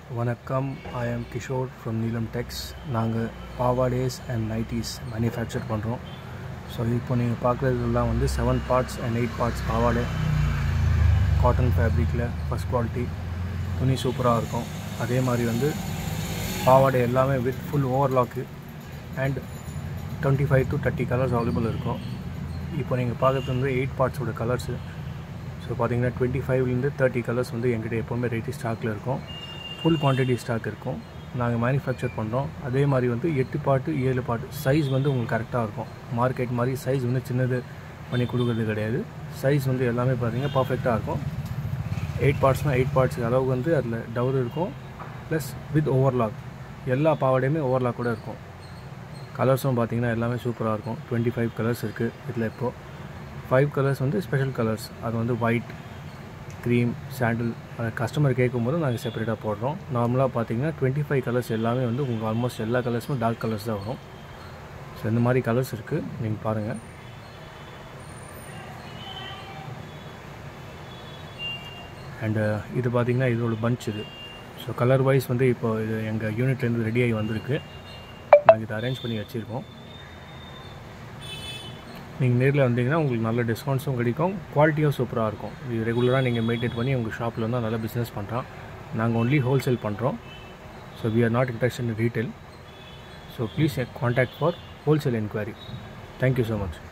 வணக்கம் I am Kishore from Neelam Tex நாங்கள் பாவாடேஸ் அண்ட் நைட்டிஸ் மேனுஃபேக்சர் பண்ணுறோம் ஸோ இப்போ நீங்கள் பார்க்குறதுலாம் வந்து seven parts and eight parts பாவாடை காட்டன் ஃபேப்ரிக்கில் ஃபஸ்ட் குவாலிட்டி துணி சூப்பராக இருக்கும் அதே மாதிரி வந்து பாவாடை எல்லாமே with full overlock and twenty five to thirty colours available இருக்கும் இப்போ நீங்கள் பார்க்குறது வந்து எயிட் பார்ட்ஸோட கலர்ஸு ஸோ பார்த்தீங்கன்னா டுவெண்ட்டி ஃபைவ்லேருந்து தேர்ட்டி கலர்ஸ் வந்து எங்கிட்ட எப்போவுமே ரெடி ஸ்டாக்கில் இருக்கும் ஃபுல் குவான்டிட்டி ஸ்டாக் இருக்கும் நாங்கள் மேனுஃபேக்சர் பண்ணுறோம் அதே மாதிரி வந்து எட்டு பாட்டு ஏழு பாட்டு சைஸ் வந்து உங்களுக்கு கரெக்டாக இருக்கும் மார்க்கெட் மாதிரி சைஸ் வந்து சின்னது பண்ணி கொடுக்குறது கிடையாது சைஸ் வந்து எல்லாமே பார்த்தீங்கன்னா பர்ஃபெக்டாக இருக்கும் எயிட் பார்ட்ஸ்னால் எயிட் பார்ட்ஸ் அளவுக்கு வந்து அதில் டவர் இருக்கும் ப்ளஸ் வித் ஓவர்லாக் எல்லா பாவாடையுமே ஓவர்லாக் கூட இருக்கும் கலர்ஸும் பார்த்தீங்கன்னா எல்லாமே சூப்பராக இருக்கும் டுவெண்ட்டி ஃபைவ் கலர்ஸ் இருக்குது இதில் இப்போது ஃபைவ் கலர்ஸ் வந்து ஸ்பெஷல் கலர்ஸ் அது வந்து ஒயிட் க்ரீம் சாண்டில் அதை கஸ்டமர் கேட்கும்போது நாங்கள் செப்பரேட்டாக போடுறோம் நார்மலாக பார்த்தீங்கன்னா டுவெண்ட்டி ஃபைவ் கலர்ஸ் எல்லாமே வந்து உங்களுக்கு ஆல்மோஸ்ட் எல்லா கலர்ஸுமே டார்க் கலர்ஸ் தான் வரும் ஸோ இந்த மாதிரி கலர்ஸ் இருக்குது நீங்கள் பாருங்கள் அண்டு இது பார்த்தீங்கன்னா இதோட பஞ்ச் இது ஸோ கலர் வைஸ் வந்து இப்போ இது எங்கள் யூனிட்லேருந்து ரெடி ஆகி வந்திருக்கு நாங்கள் இதை அரேஞ்ச் பண்ணி வச்சுருக்கோம் நீங்கள் நேரில் வந்தீங்கன்னா உங்களுக்கு நல்ல டிஸ்கவுண்ட்ஸும் கிடைக்கும் குவாலிட்டியும் சூப்பராக இருக்கும் இது ரெகுலராக நீங்கள் மெயின்டைன் பண்ணி உங்கள் ஷாப்பில் வந்து நல்லா பிஸ்னஸ் பண்ணுறோம் நாங்கள் ஒன்லி ஹோல்சேல் பண்ணுறோம் so we are not interest in retail so please contact for wholesale enquiry thank you so much